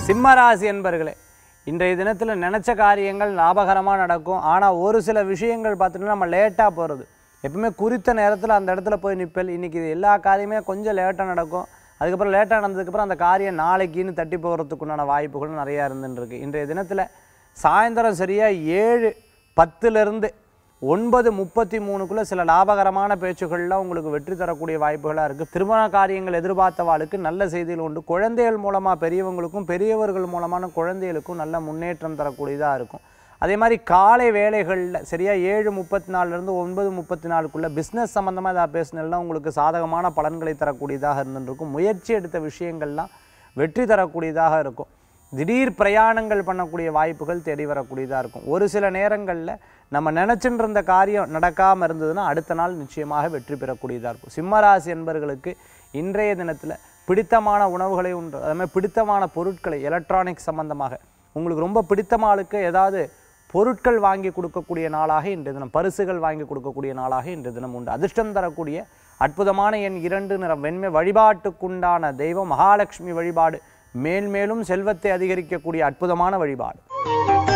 சிம்மராசி என்பர்களே இன்றைய தினத்தில் நினச்ச காரியங்கள் லாபகரமாக நடக்கும் ஆனால் ஒரு சில விஷயங்கள் பார்த்துட்டோம்னா நம்ம லேட்டாக போகிறது எப்பவுமே குறித்த நேரத்தில் அந்த இடத்துல போய் நிற்பல் இன்றைக்கி இது எல்லா காரியமே கொஞ்சம் லேட்டாக நடக்கும் அதுக்கப்புறம் லேட்டாக நடந்ததுக்கப்புறம் அந்த காரியம் நாளைக்குன்னு தட்டி போகிறதுக்குண்டான வாய்ப்புகளும் நிறையா இருந்துருக்கு இன்றைய தினத்தில் சாயந்தரம் சரியாக ஏழு பத்துலேருந்து ஒன்பது முப்பத்தி மூணுக்குள்ளே சில லாபகரமான பேச்சுகள்லாம் உங்களுக்கு வெற்றி தரக்கூடிய வாய்ப்புகளாக இருக்குது திருமண காரியங்கள் எதிர்பார்த்தவாளுக்கு நல்ல செய்திகள் உண்டு குழந்தைகள் மூலமாக பெரியவங்களுக்கும் பெரியவர்கள் மூலமான குழந்தைகளுக்கும் நல்ல முன்னேற்றம் தரக்கூடியதாக இருக்கும் அதே மாதிரி காலை வேலைகளில் சரியாக ஏழு முப்பத்தி நாலுலேருந்து ஒன்பது முப்பத்தி நாலுக்குள்ளே பிஸ்னஸ் சம்மந்தமாக ஏதாவது பேசினா உங்களுக்கு சாதகமான பலன்களை தரக்கூடியதாக இருந்துருக்கும் முயற்சி எடுத்த விஷயங்கள்லாம் வெற்றி தரக்கூடியதாக இருக்கும் திடீர் பிரயாணங்கள் பண்ணக்கூடிய வாய்ப்புகள் தேடி வரக்கூடியதாக இருக்கும் ஒரு சில நேரங்களில் நம்ம நினச்சிட்டு இருந்த காரியம் நடக்காமல் இருந்ததுன்னா அடுத்த நாள் நிச்சயமாக வெற்றி பெறக்கூடியதாக இருக்கும் சிம்மராசி என்பவர்களுக்கு இன்றைய தினத்தில் பிடித்தமான உணவுகளை உண்டு அதே மாதிரி பிடித்தமான பொருட்களை எலக்ட்ரானிக்ஸ் சம்பந்தமாக உங்களுக்கு ரொம்ப பிடித்தமாளுக்கு ஏதாவது பொருட்கள் வாங்கி கொடுக்கக்கூடிய நாளாக இன்றைய தினம் பரிசுகள் வாங்கி கொடுக்கக்கூடிய நாளாக இன்றைய தினம் உண்டு அதிர்ஷ்டம் தரக்கூடிய அற்புதமான எண் இரண்டு நிறம் வெண்மை வழிபாட்டுக்குண்டான தெய்வம் மகாலட்சுமி வழிபாடு மேல்மேலும் செல்வத்தை அதிகரிக்கக்கூடிய அற்புதமான வழிபாடு